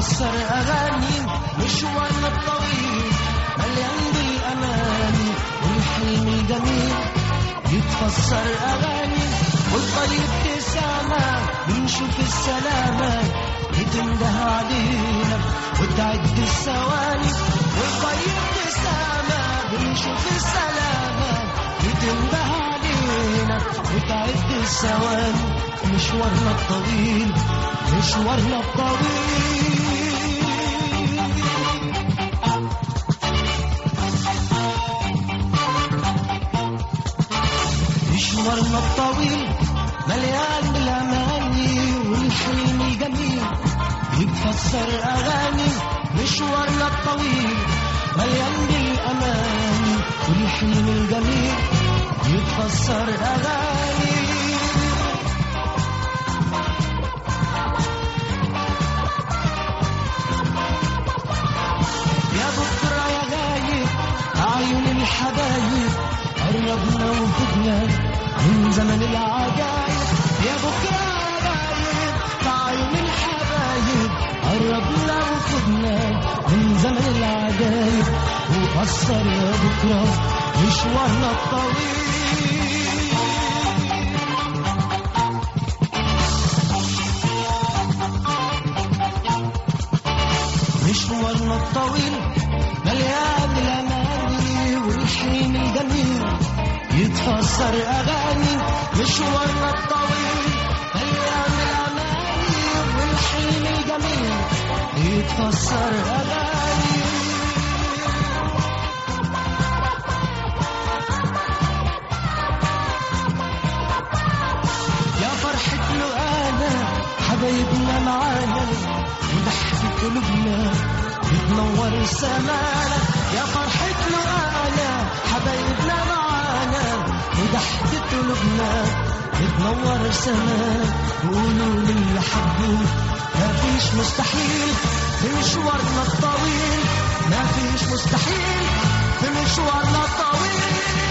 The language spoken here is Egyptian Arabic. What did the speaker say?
يتفسر أغاني مشوارنا الطويل مليان بالأماني والحلم الجميل يتفسر أغاني والطريق ابتسامة بنشوف السلامة بتنده علينا وتعد الثواني والطريق ابتسامة بنشوف السلامة بتنده علينا وتعد الثواني مشوارنا الطويل مشوارنا الطويل مشوارنا الطويل مليان بالأماني والحلم الجميل يتفسر أغاني مشوارنا الطويل مليان بالأماني والحلم الجميل يتفسر أغاني يا بكرة يا غايب عيون الحبايب قربنا وفدنا من زمن العجايب يا بكرة يا غايب عيون الحبايب قربنا وفدنا من زمن العجايب وقصر يا بكرة مشوارنا الطويل مشوارنا الطويل مليان الأماني والحلم الجميل يتفسر أغاني مشوارنا الطويل مليان الأماني والحلم الجميل يتفسر أغاني يا فرحة لقانا حبايبنا معانا وضحكة قلوبنا بتنور سمانا يا فرحة لقانا حبايبنا معانا وضحكة قلوبنا بتنور سمانا وقولوا للي حبوه ما فيش مستحيل في مشوارنا الطويل ما فيش مستحيل في مشوارنا الطويل